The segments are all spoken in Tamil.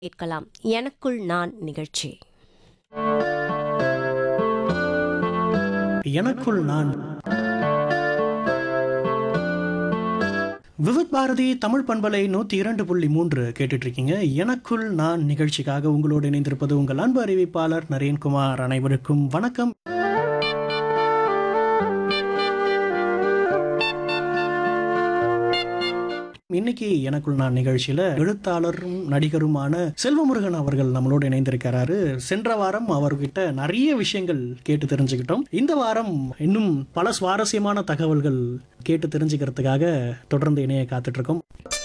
கேட்கலாம் எனக்குள் நான் நிகழ்ச்சி எனக்குள் நான் விவித் பாரதி தமிழ் பண்பலை நூத்தி இரண்டு புள்ளி மூன்று கேட்டுட்டு இருக்கீங்க எனக்குள் நான் நிகழ்ச்சிக்காக உங்களோடு இணைந்திருப்பது உங்கள் அன்பு அறிவிப்பாளர் நரேன்குமார் அனைவருக்கும் வணக்கம் இன்னைக்கு எனக்குள் நான் நிகழ்ச்சியில எழுத்தாளரும் நடிகருமான செல்வமுருகன் அவர்கள் நம்மளோடு இணைந்திருக்கிறாரு சென்ற வாரம் அவர்கிட்ட நிறைய விஷயங்கள் கேட்டு தெரிஞ்சுக்கிட்டோம் இந்த வாரம் இன்னும் பல சுவாரஸ்யமான தகவல்கள் கேட்டு தெரிஞ்சுக்கிறதுக்காக தொடர்ந்து இணைய காத்துட்டு இருக்கோம்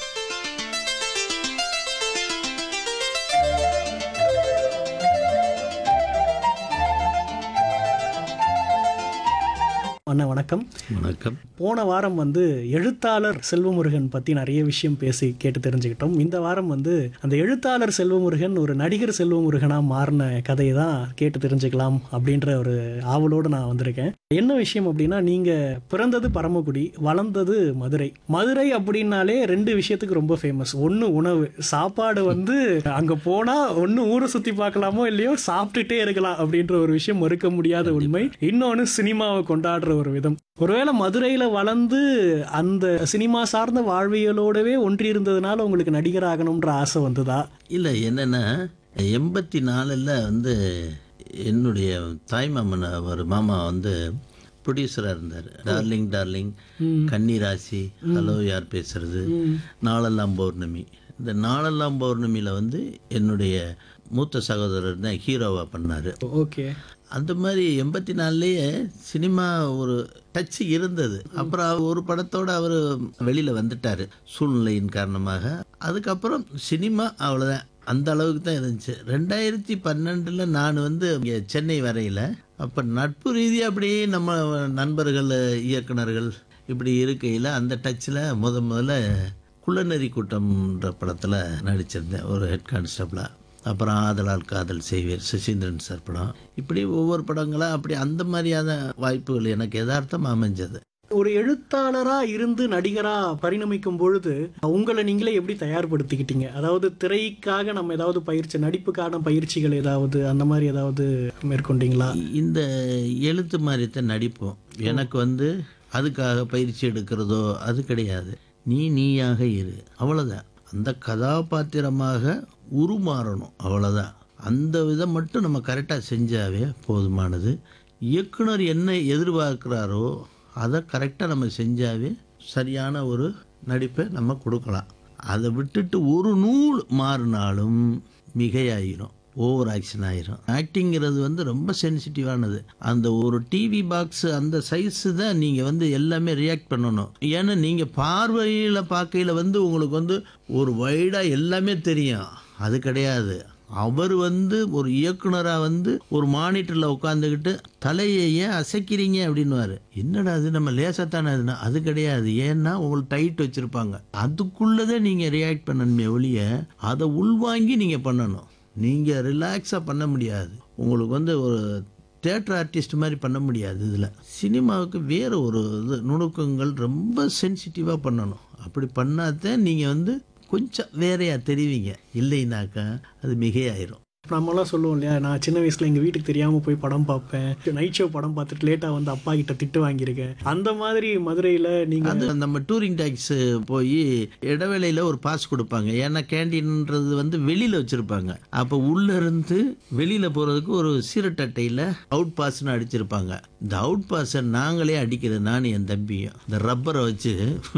அண்ணா வணக்கம் வணக்கம் போன வாரம் வந்து எழுத்தாளர் செல்வமுருகன் பத்தி நிறைய விஷயம் பேசி கேட்டு தெரிஞ்சுக்கிட்டோம் இந்த வாரம் வந்து அந்த எழுத்தாளர் செல்வமுருகன் ஒரு நடிகர் செல்வமுருகனா மாறின கதையை தான் கேட்டு தெரிஞ்சுக்கலாம் அப்படின்ற ஒரு ஆவலோடு நான் வந்திருக்கேன் என்ன விஷயம் அப்படின்னா நீங்க பிறந்தது பரமக்குடி வளர்ந்தது மதுரை மதுரை அப்படின்னாலே ரெண்டு விஷயத்துக்கு ரொம்ப ஃபேமஸ் ஒன்று உணவு சாப்பாடு வந்து அங்க போனா ஒன்று ஊரை சுத்தி பார்க்கலாமோ இல்லையோ சாப்பிட்டுட்டே இருக்கலாம் அப்படின்ற ஒரு விஷயம் மறுக்க முடியாத உண்மை இன்னொன்று சினிமாவை கொண்டாடுற ஒரு விதம் ஒருவேளை மதுரையில வளர்ந்து அந்த சினிமா சார்ந்த வாழ்வியலோடவே ஒன்றி இருந்ததுனால உங்களுக்கு நடிகர் ஆகணும்ன்ற ஆசை வந்ததா இல்லை என்னென்னா எண்பத்தி நாலில் வந்து என்னுடைய தாய்மாமன் ஒரு மாமா வந்து ப்ரொடியூசராக இருந்தார் டார்லிங் டார்லிங் கன்னிராசி ஹலோ யார் பேசுறது நாளெல்லாம் பௌர்ணமி இந்த நாளெல்லாம் பௌர்ணமியில் வந்து என்னுடைய மூத்த சகோதரர் தான் ஹீரோவாக பண்ணார் ஓகே அந்த மாதிரி எண்பத்தி நாலுலேயே சினிமா ஒரு டச் இருந்தது அப்புறம் அவர் ஒரு படத்தோட அவர் வெளியில் வந்துட்டார் சூழ்நிலையின் காரணமாக அதுக்கப்புறம் சினிமா அவ்வளோதான் அந்த அளவுக்கு தான் இருந்துச்சு ரெண்டாயிரத்தி பன்னெண்டில் நான் வந்து இங்கே சென்னை வரையில் அப்போ நட்பு ரீதியாக அப்படியே நம்ம நண்பர்கள் இயக்குனர்கள் இப்படி இருக்கையில் அந்த டச்சில் முத முதல்ல குள்ளநெறி கூட்டம்ன்ற படத்தில் நடிச்சிருந்தேன் ஒரு ஹெட் கான்ஸ்டபிளாக அப்புறம் ஆதலால் காதல் செய்வீர் சுசீந்திரன் சார் படம் இப்படி ஒவ்வொரு படங்களா அப்படி அந்த மாதிரியான வாய்ப்புகள் எனக்கு யதார்த்தம் அமைஞ்சது ஒரு எழுத்தாளரா இருந்து நடிகரா பரிணமிக்கும் பொழுது உங்களை நீங்களே எப்படி தயார்படுத்திக்கிட்டீங்க அதாவது திரைக்காக நம்ம ஏதாவது பயிற்சி நடிப்புக்கான பயிற்சிகள் ஏதாவது அந்த மாதிரி ஏதாவது மேற்கொண்டீங்களா இந்த எழுத்து மாதிரி தான் நடிப்போம் எனக்கு வந்து அதுக்காக பயிற்சி எடுக்கிறதோ அது கிடையாது நீ நீயாக இரு அவ்வளோதான் அந்த கதாபாத்திரமாக உருமாறணும் அவ்வளோதான் அந்த விதம் மட்டும் நம்ம கரெக்டாக செஞ்சாவே போதுமானது இயக்குனர் என்ன எதிர்பார்க்குறாரோ அதை கரெக்டாக நம்ம செஞ்சாவே சரியான ஒரு நடிப்பை நம்ம கொடுக்கலாம் அதை விட்டுட்டு ஒரு நூல் மாறினாலும் மிகையாயிரும் ஓவர் ஆக்ஷன் ஆயிரும் ஆக்டிங்கிறது வந்து ரொம்ப சென்சிட்டிவானது அந்த ஒரு டிவி பாக்ஸ் அந்த சைஸு தான் நீங்கள் வந்து எல்லாமே ரியாக்ட் பண்ணணும் ஏன்னா நீங்கள் பார்வையில் பார்க்கையில் வந்து உங்களுக்கு வந்து ஒரு வைடாக எல்லாமே தெரியும் அது கிடையாது அவர் வந்து ஒரு இயக்குனராக வந்து ஒரு மானிட்டரில் உட்காந்துக்கிட்டு தலையை ஏன் அசைக்கிறீங்க அப்படின்னுவாரு என்னடா அது நம்ம லேசாக தானே அதுனா அது கிடையாது ஏன்னா உங்களுக்கு டைட் வச்சுருப்பாங்க அதுக்குள்ளதே நீங்கள் ரியாக்ட் பண்ணணுமே ஒழிய அதை உள்வாங்கி நீங்கள் பண்ணணும் நீங்கள் ரிலாக்ஸாக பண்ண முடியாது உங்களுக்கு வந்து ஒரு தேட்டர் ஆர்டிஸ்ட் மாதிரி பண்ண முடியாது இதில் சினிமாவுக்கு வேறு ஒரு இது நுணுக்கங்கள் ரொம்ப சென்சிட்டிவாக பண்ணணும் அப்படி பண்ணாதான் நீங்கள் வந்து கொஞ்சம் வேறையாக தெரிவிங்க இல்லைனாக்கா அது மிகையாயிரும் நம்மலாம் சொல்லுவோம் இல்லையா நான் சின்ன வயசுல எங்க வீட்டுக்கு தெரியாம போய் படம் பார்ப்பேன் நைட் ஷோ படம் பார்த்துட்டு லேட்டா வந்து அப்பா கிட்ட திட்டு வாங்கியிருக்கேன் அந்த மாதிரி மதுரையில நீங்க அது நம்ம டூரிங் டாக்ஸ் போய் இடைவேளையில் ஒரு பாஸ் கொடுப்பாங்க ஏன்னா கேண்டீன்ன்றது வந்து வெளியில் வச்சுருப்பாங்க அப்போ உள்ளே இருந்து வெளியில் போகிறதுக்கு ஒரு சீரட்டட்டையில் அவுட் பாஸ்னு அடிச்சிருப்பாங்க இந்த அவுட் பாஸை நாங்களே அடிக்கிறது நானும் என் தம்பியும் இந்த ரப்பரை வச்சு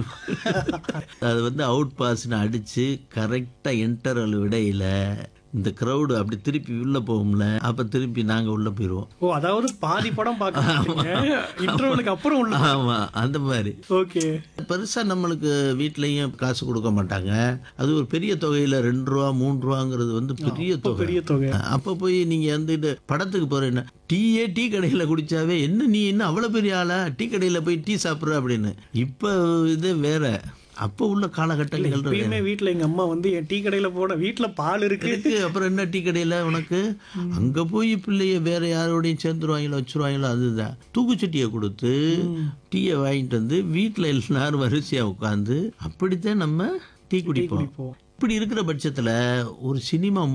அது வந்து அவுட் பாஸ்னு அடித்து கரெக்டாக இன்டர்வல் விடையில் இந்த க்ரௌடு அப்படி திருப்பி உள்ளே போகும்ல அப்போ திருப்பி நாங்கள் உள்ளே போயிடுவோம் ஓ அதாவது பாதி படம் பார்க்க இன்டர்வலுக்கு அப்புறம் உள்ள ஆமாம் அந்த மாதிரி ஓகே பெருசா நம்மளுக்கு வீட்லயும் காசு கொடுக்க மாட்டாங்க அது ஒரு பெரிய தொகையில ரெண்டு ரூபா மூணு ரூபாங்கிறது வந்து பெரிய தொகை பெரிய தொகை அப்ப போய் நீங்க வந்துட்டு படத்துக்கு போறேன்னா டீயே டீ கடையில குடிச்சாவே என்ன நீ என்ன அவ்வளவு பெரிய ஆளா டீ கடையில போய் டீ சாப்பிடுற அப்படின்னு இப்ப இது வேற அப்ப உள்ள காலகட்டங்கள் வேற. எப்பயுமே வீட்ல எங்க அம்மா வந்து என் டீ கடையில போன வீட்ல பால் இருக்கு இருக்கு அப்புறம் என்ன டீ கடையில உனக்கு அங்க போய் பிள்ளைய வேற யாரோடையும் சேர்ந்துருவாங்களோ வச்சிருவாங்களோ அதுதான் தூக்குச்சட்டியை கொடுத்து டீயை வாங்கிட்டு வந்து வீட்டில் எல்லாரும் வரிசையா உட்காந்து அப்படித்தான் நம்ம டீ குடிப்போம் குடிப்போம். இப்படி இருக்கிற பட்சத்துல ஒரு சினிமா